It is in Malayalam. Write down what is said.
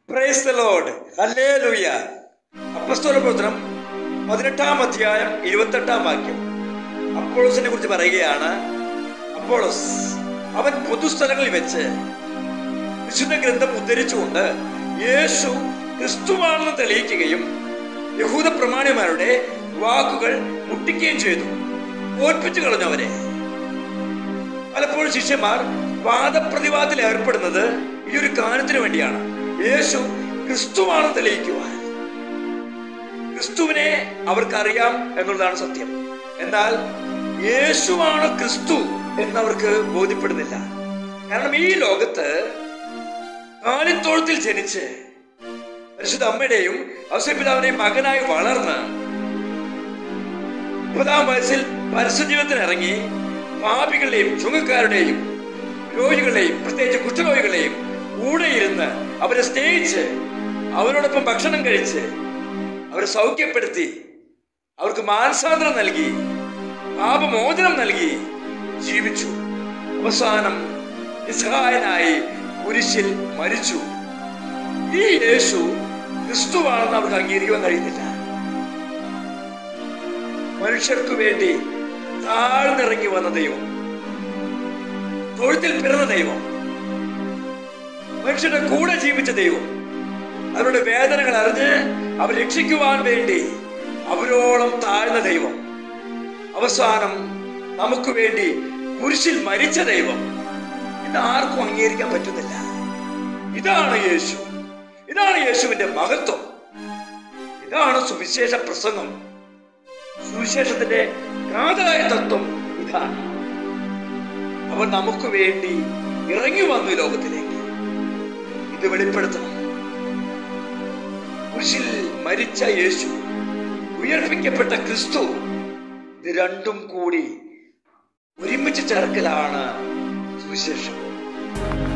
പ്രൈസ് ദ ലോർഡ് ഹല്ലേലൂയ അപ്പസ്തോല പ്രവർത്തനം പതിനെട്ടാം അധ്യായം ഇരുപത്തെട്ടാം വാക്യം അപ്പോളോസിനെ കുറിച്ച് പറയുകയാണ് അപ്പോളോസ് അവൻ പൊതുസ്ഥലങ്ങളിൽ വെച്ച് വിശുദ്ധ ഗ്രന്ഥം ഉദ്ധരിച്ചുകൊണ്ട് യേശു ക്രിസ്തുവാണെന്ന് തെളിയിക്കുകയും യഹൂദ പ്രമാണിമാരുടെ വാക്കുകൾ മുട്ടിക്കുകയും ചെയ്തു തോൽപ്പിച്ചു കളഞ്ഞു അവരെ പലപ്പോഴും ശിഷ്യന്മാർ വാദപ്രതിവാദത്തിൽ ഏർപ്പെടുന്നത് ഈ ഒരു കാര്യത്തിന് വേണ്ടിയാണ് യേശു ക്രിസ്തുവാണെന്ന് തെളിയിക്കുവാൻ ക്രിസ്തുവിനെ അവർക്കറിയാം എന്നുള്ളതാണ് സത്യം എന്നാൽ യേശുവാണ് ക്രിസ്തു എന്നവർക്ക് ബോധ്യപ്പെടുന്നില്ല കാരണം ഈ ലോകത്ത് കാലിത്തോളത്തിൽ ജനിച്ച് പരിശുദ്ധ അമ്മയുടെയും ഔസപിതാവിന്റെയും മകനായി വളർന്ന് മുപ്പതാം വയസ്സിൽ പരസ്യജീവിതത്തിന് ഇറങ്ങി പാപികളുടെയും ചുങ്കക്കാരുടെയും രോഗികളെയും പ്രത്യേകിച്ച് കുഷ്ഠരോഗികളെയും കൂടെ ഇരുന്ന് അവരെ സ്നേഹിച്ച് അവരോടൊപ്പം ഭക്ഷണം കഴിച്ച് അവരെ സൗഖ്യപ്പെടുത്തി അവർക്ക് മാനസാന്തരം നൽകി പാപമോചനം നൽകി ജീവിച്ചു അവസാനം നിസ്സഹായനായി കുരിശിൽ മരിച്ചു ഈ യേശു ക്രിസ്തുവാണെന്ന് അവർക്ക് അംഗീകരിക്കുവാൻ കഴിയുന്നില്ല മനുഷ്യർക്ക് വേണ്ടി താഴ്ന്നിറങ്ങി വന്ന ദൈവം തൊഴുത്തിൽ പിറന്ന ദൈവം മനുഷ്യരുടെ കൂടെ ജീവിച്ച ദൈവം അവരുടെ വേദനകൾ അറിഞ്ഞ് അവർ രക്ഷിക്കുവാൻ വേണ്ടി അവരോളം താഴ്ന്ന ദൈവം അവസാനം നമുക്ക് വേണ്ടി കുരിശിൽ മരിച്ച ദൈവം ഇത് ആർക്കും അംഗീകരിക്കാൻ പറ്റുന്നില്ല ഇതാണ് യേശു ഇതാണ് യേശുവിന്റെ മഹത്വം ഇതാണ് സുവിശേഷ പ്രസംഗം സുവിശേഷത്തിന്റെ കാതലായ തത്വം ഇതാണ് അവൻ നമുക്ക് വേണ്ടി ഇറങ്ങി വന്നു ഈ ലോകത്തിലേക്ക് ഇത് വെളിപ്പെടുത്തണം കുരിശിൽ മരിച്ച യേശു ഉയർപ്പിക്കപ്പെട്ട ക്രിസ്തു ഇത് രണ്ടും കൂടി ഒരുമിച്ച് ചേർക്കലാണ് സുവിശേഷം